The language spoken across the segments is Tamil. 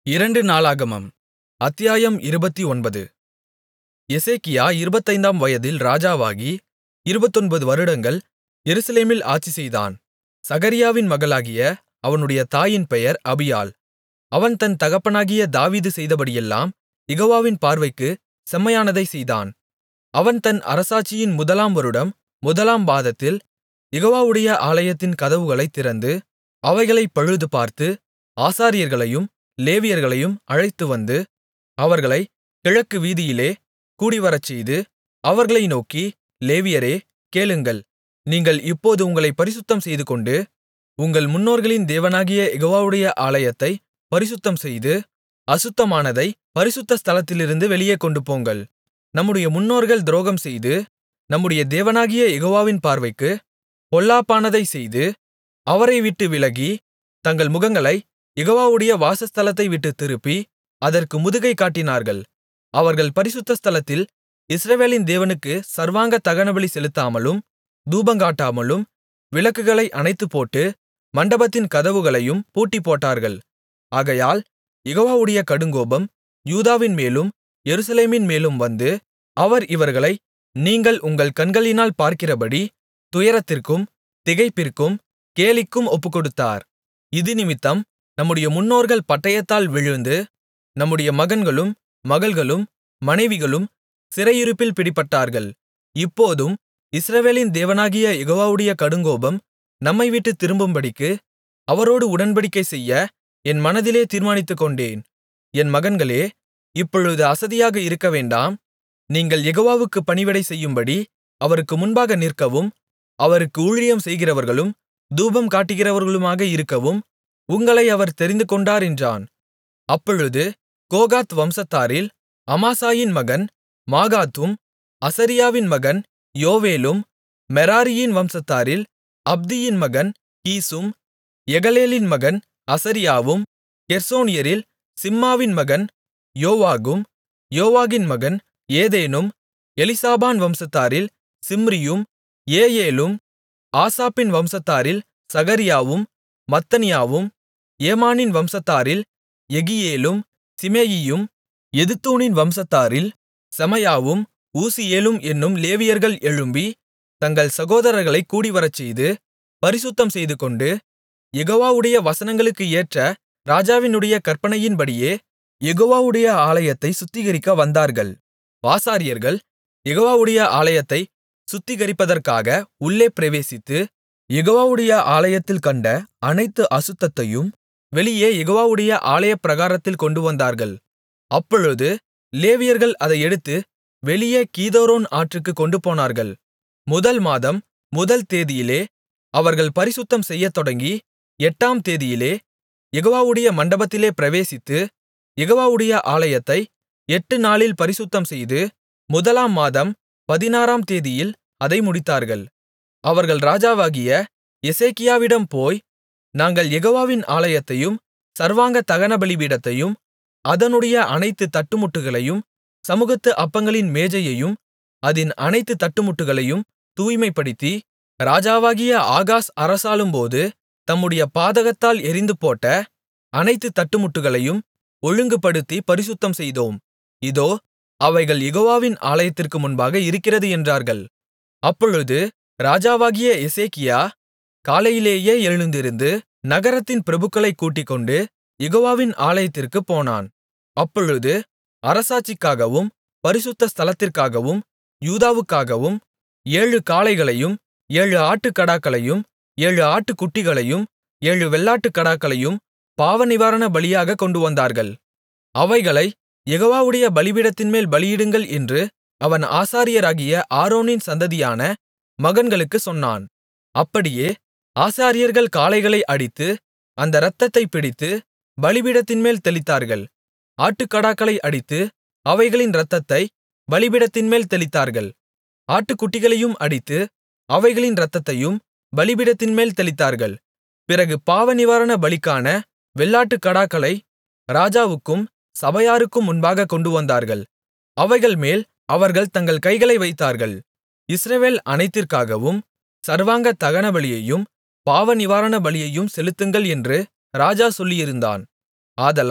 இரண்டு நாளாகமம் அத்தியாயம் இருபத்தொன்பது எசேக்கியா இருபத்தைந்தாம் வயதில் ராஜாவாகி இருபத்தொன்பது வருடங்கள் எருசலேமில் ஆட்சிசெய்தான் சகரியாவின் மகளாகிய அவனுடைய தாயின் பெயர் அபியாள் அவன் தன் தகப்பனாகிய தாவீது செய்தபடியெல்லாம் யெகோவாவின் பார்வைக்குச் செம்மையானதைச் செய்தான் அவன் தன் அரசாட்சியின் முதலாம் வருடம் முதலாம் மாதத்தில் யெகோவாவுடைய ஆலயத்தின் கதவுகளைத் திறந்து அவைகளைப் பழுதுபார்த்து ஆசாரியர்களையும் லேவியர்களையும் அழைத்துவந்து அவர்களைக் கிழக்கு வீதியிலே கூடிவரச்செய்து அவர்களை நோக்கி லேவியரே கேளுங்கள் நீங்கள் இப்போது உங்களைப் பரிசுத்தம் செய்துகொண்டு உங்கள் முன்னோர்களின் தேவனாகிய யெகோவாவுடைய ஆலயத்தைப் பரிசுத்தம்செய்து அசுத்தமானதைப் பரிசுத்த ஸ்தலத்திலிருந்து வெளியே கொண்டுபோங்கள் நம்முடைய முன்னோர்கள் துரோகம்செய்து நம்முடைய தேவனாகிய யெகோவாவின் பார்வைக்குப் பொல்லாப்பானதைச் செய்து அவரை விட்டு விலகி தங்கள் முகங்களைக் யெகோவாவுடைய வாசஸ்தலத்தை விட்டுத் திருப்பி அதற்கு முதுகைக் காட்டினார்கள் அவர்கள் பரிசுத்த ஸ்தலத்தில் இஸ்ரவேலின் தேவனுக்குச் சர்வாங்க தகனபலி செலுத்தாமலும் தூபங்காட்டாமலும் விளக்குகளை அணைத்துப்போட்டு மண்டபத்தின் கதவுகளையும் பூட்டிப்போட்டார்கள் ஆகையால் யெகோவாவுடைய கடுங்கோபம் யூதாவின்மேலும் எருசலேமின்மேலும் வந்து அவர் இவர்களை நீங்கள் உங்கள் கண்களினால் பார்க்கிறபடி துயரத்திற்கும் திகைப்பிற்கும் கேலிக்கும் ஒப்புக்கொடுத்தார் இதினிமித்தம் நம்முடைய முன்னோர்கள் பட்டயத்தால் விழுந்து நம்முடைய மகன்களும் மகள்களும் மனைவிகளும் சிறையிருப்பில் பிடிபட்டார்கள் இப்போதும் இஸ்ரவேலின் தேவனாகிய யெகோவாவுடைய கடுங்கோபம் நம்மைவிட்டுத் திரும்பும்படிக்கு அவரோடு உடன்படிக்கை செய்ய என் மனதிலே தீர்மானித்துக்கொண்டேன் என் மகன்களே இப்பொழுது அசதியாக இருக்கவேண்டாம் நீங்கள் யெகோவாவுக்குப் பணிவிடை செய்யும்படி அவருக்கு முன்பாக நிற்கவும் அவருக்கு ஊழியம் செய்கிறவர்களும் தூபம் காட்டுகிறவர்களுமாக இருக்கவும் உங்களை அவர் தெரிந்துகொண்டார் என்றான் அப்பொழுது கோகாத் வம்சத்தாரில் அமாசாயின் மகன் மாகாத்தும் அசரியாவின் மகன் யோவேலும் மெராரியின் வம்சத்தாரில் அப்தியின் மகன் கீசும் எகலேலின் மகன் அசரியாவும் கெர்சோனியரில் சிம்மாவின் மகன் யோவாகும் யோவாகின் மகன் ஏதேனும் எலிசாபான் வம்சத்தாரில் சிம்ரியும் ஏயேலும் ஆசாப்பின் வம்சத்தாரில் சகரியாவும் மத்தனியாவும் ஏமானின் வம்சத்தாரில் யெகியேலும் சிமேயியும் எதுத்தூனின் வம்சத்தாரில் செமாயாவும் ஊசியேலும் என்னும் லேவியர்கள் எழும்பி தங்கள் சகோதரர்களைக் கூடிவரச்செய்து பரிசுத்தம் செய்துகொண்டு யெகோவாவுடைய வசனங்களுக்கு ஏற்ற ராஜாவினுடைய கற்பனையின்படியே யெகோவாவுடைய ஆலயத்தைச் சுத்திகரிக்க வந்தார்கள் ஆசாரியர்கள் யெகோவாவுடைய ஆலயத்தைச் சுத்திகரிப்பதற்காக உள்ளே பிரவேசித்து யெகோவாவுடைய ஆலயத்தில் கண்ட அனைத்து அசுத்தத்தையும் வெளியே யெகோவாவுடைய ஆலயப்பிராகாரத்தில் கொண்டுவந்தார்கள் அப்பொழுது லேவியர்கள் அதை எடுத்து வெளியே கீதரோன் ஆற்றுக்குக் கொண்டுபோனார்கள் முதல் மாதம் முதல் தேதியிலே அவர்கள் பரிசுத்தம் செய்யத்தொடங்கி எட்டாம் தேதியிலே யெகோவாவுடைய மண்டபத்திலே பிரவேசித்து யெகோவாவுடைய ஆலயத்தை எட்டு நாளில் பரிசுத்தம்செய்து முதலாம் மாதம் பதினாறாம் தேதியில் அதை முடித்தார்கள் அவர்கள் ராஜாவாகிய எசேக்கியாவிடம் போய் நாங்கள் யெகோவாவின் ஆலயத்தையும் சர்வாங்க தகனபலிபீடத்தையும் அதனுடைய அனைத்து தட்டுமுட்டுகளையும் சமுகத்து அப்பங்களின் மேஜையையும் அதின் அனைத்து தட்டுமுட்டுகளையும் தூய்மைப்படுத்தி ராஜாவாகிய ஆகாஸ் அரசாளும்போது தம்முடைய பாதகத்தால் எறிந்துபோட்ட அனைத்து தட்டுமுட்டுகளையும் ஒழுங்குபடுத்தி பரிசுத்தம் செய்தோம் இதோ அவைகள் யெகோவாவின் ஆலயத்திற்கு முன்பாக இருக்கிறது என்றார்கள் அப்பொழுது ராஜாவாகிய எசேக்கியா காலையிலேயே எழுந்திருந்து நகரத்தின் பிரபுக்களைக் கூட்டிக்கொண்டு யெகோவாவின் ஆலயத்திற்குப் போனான் அப்பொழுது அரசாட்சிக்காகவும் பரிசுத்த ஸ்தலத்திற்காகவும் யூதாவுக்காகவும் ஏழு காளைகளையும் ஏழு ஆட்டுக்கடாக்களையும் ஏழு ஆட்டுக்குட்டிகளையும் ஏழு வெள்ளாட்டுக்கடாக்களையும் பாவநிவாரண பலியாகக் கொண்டுவந்தார்கள் அவைகளை யெகோவாவுடைய பலிபீடத்தின்மேல் பலியிடுங்கள் என்று அவன் ஆசாரியராகிய ஆரோனின் சந்ததியான மகன்களுக்குச் சொன்னான் அப்படியே ஆசாரியர்கள் காளைகளை அடித்து அந்த இரத்தத்தைப் பிடித்து பலிபீடத்தின்மேல் தெளித்தார்கள் ஆட்டுக்கடாக்களை அடித்து அவைகளின் இரத்தத்தை பலிபீடத்தின்மேல் தெளித்தார்கள் ஆட்டுக்குட்டிகளையும் அடித்து அவைகளின் இரத்தத்தையும் பலிபீடத்தின்மேல் தெளித்தார்கள் பிறகு பாவநிவாரண பலிக்கான வெள்ளாட்டுக்கடாக்களை ராஜாவுக்கும் சபையாருக்கும் முன்பாகக் கொண்டுவந்தார்கள் அவைகள்மேல் அவர்கள் தங்கள் கைகளை வைத்தார்கள் இஸ்ரவேல் அனைத்திற்காகவும் சர்வாங்க தகனபலியையும் பாவநிவாரண பலியையும் செலுத்துங்கள் என்று ராஜா சொல்லியிருந்தான் ஆதலால்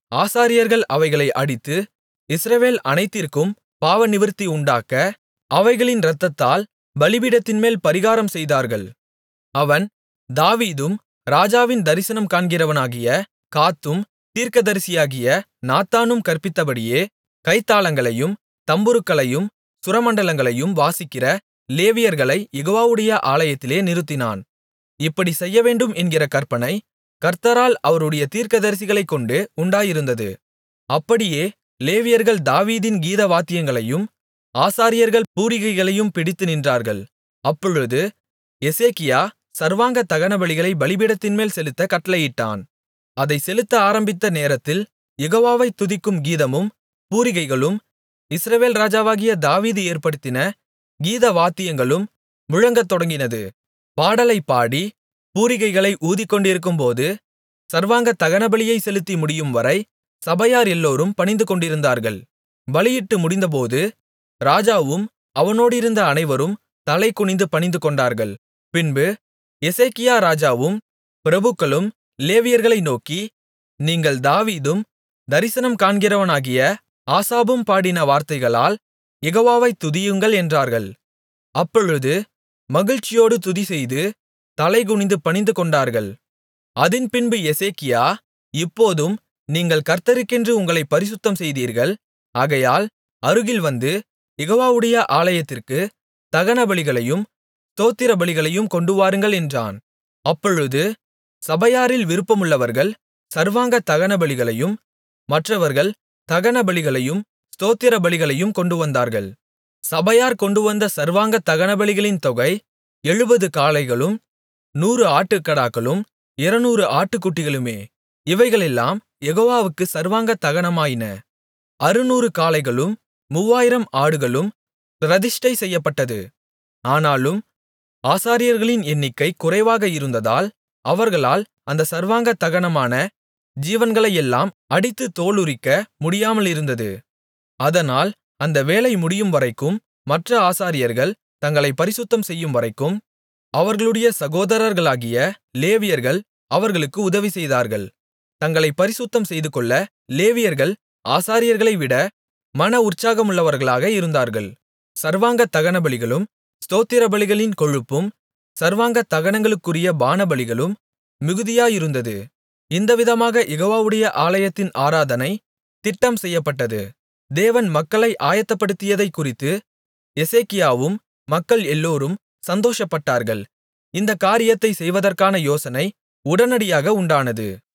ஆசாரியர்கள் அவைகளை அடித்து இஸ்ரவேல் அனைத்திற்கும் பாவநிவிர்த்தி உண்டாக்க அவைகளின் இரத்தத்தால் பலிபீடத்தின்மேல் பரிகாரம் செய்தார்கள் அவன் தாவீதும் ராஜாவின் தரிசனம் காண்கிறவனாகிய காத்தும் தீர்க்கதரிசியாகிய நாத்தானும் கற்பித்தபடியே கைத்தாளங்களையும் தம்புருக்களையும் சுரமண்டலங்களையும் வாசிக்கிற லேவியர்களைக் யெகோவாவுடைய ஆலயத்திலே நிறுத்தினான் இப்படி செய்யவேண்டும் என்கிற கற்பனை கர்த்தரால் அவருடைய தீர்க்கதரிசிகளைக் கொண்டு உண்டாயிருந்தது அப்படியே லேவியர்கள் தாவீதின் கீதவாத்தியங்களையும் ஆசாரியர்கள் பூரிகைகளையும் பிடித்து நின்றார்கள் அப்பொழுது எசேக்கியா சர்வாங்க தகனபலிகளை பலிபீடத்தின்மேல் செலுத்த கட்டளையிட்டான் அதைச் செலுத்த ஆரம்பித்த நேரத்தில் யெகோவாவை துதிக்கும் கீதமும் பூரிகைகளும் இஸ்ரவேல் ராஜாவாகிய தாவீது ஏற்படுத்தின கீதவாத்தியங்களும் முழங்கத் தொடங்கினது பாடலைப் பாடி பூரிகைகளை ஊதிக்கொண்டிருக்கும்போது சர்வாங்க தகனபலியைச் செலுத்தி முடியும்வரை சபையார் எல்லோரும் பணிந்துகொண்டிருந்தார்கள் பலியிட்டு முடிந்தபோது ராஜாவும் அவனோடிருந்த அனைவரும் தலைகுனிந்து பணிந்துகொண்டார்கள் பின்பு எசேக்கியா ராஜாவும் பிரபுக்களும் லேவியர்களை நோக்கி நீங்கள் தாவீதும் தரிசனம் காண்கிறவனாகிய ஆசாபும் பாடின வார்த்தைகளால் யெகோவாவைத் துதியுங்கள் என்றார்கள் அப்பொழுது மகிழ்ச்சியோடு துதிசெய்து தலைகுனிந்து பணிந்துகொண்டார்கள் அதின்பின்பு எசேக்கியா இப்போதும் நீங்கள் கர்த்தருக்கென்று உங்களைப் பரிசுத்தம் செய்தீர்கள் ஆகையால் அருகில் வந்து யெகோவாவுடைய ஆலயத்திற்கு தகனபலிகளையும் ஸ்தோத்திரபலிகளையும் கொண்டுவாருங்கள் என்றான் அப்பொழுது சபையாரில் விருப்பமுள்ளவர்கள் சர்வாங்க தகனபலிகளையும் மற்றவர்கள் தகனபலிகளையும் ஸ்தோத்திரபலிகளையும் கொண்டுவந்தார்கள் சபையார் கொண்டுவந்த சர்வாங்க தகனபலிகளின் தொகை எழுபது காளைகளும் நூறு ஆட்டுக்கடாக்களும் இருநூறு ஆட்டுக்குட்டிகளுமே இவைகளெல்லாம் யெகோவாவுக்கு சர்வாங்க தகனமாயின அறுநூறு காளைகளும் மூவாயிரம் ஆடுகளும் பிரதிஷ்டை செய்யப்பட்டது ஆனாலும் ஆசாரியர்களின் எண்ணிக்கை குறைவாக இருந்ததால் அவர்களால் அந்த சர்வாங்க தகனமான ஜீவன்களையெல்லாம் அடித்து தோலுரிக்க முடியாமலிருந்தது அதனால் அந்த வேலை முடியும்வரைக்கும் மற்ற ஆசாரியர்கள் தங்களைப் பரிசுத்தம் செய்யும்வரைக்கும் அவர்களுடைய சகோதரர்களாகிய லேவியர்கள் அவர்களுக்கு உதவி செய்தார்கள் தங்களைப் பரிசுத்தம் செய்துகொள்ள லேவியர்கள் ஆசாரியர்களைவிட மன உற்சாகமுள்ளவர்களாக இருந்தார்கள் சர்வாங்க தகனபலிகளும் ஸ்தோத்திரபலிகளின் கொழுப்பும் சர்வாங்க தகனங்களுக்குரிய பானபலிகளும் மிகுதியாயிருந்தது இந்தவிதமாக யெகோவாவுடைய ஆலயத்தின் ஆராதனை திட்டம் செய்யப்பட்டது தேவன் மக்களை ஆயத்தப்படுத்தியதைக் குறித்து எசேக்கியாவும் மக்கள் எல்லோரும் சந்தோஷப்பட்டார்கள் இந்தக் காரியத்தைச் செய்வதற்கான யோசனை உடனடியாக உண்டானது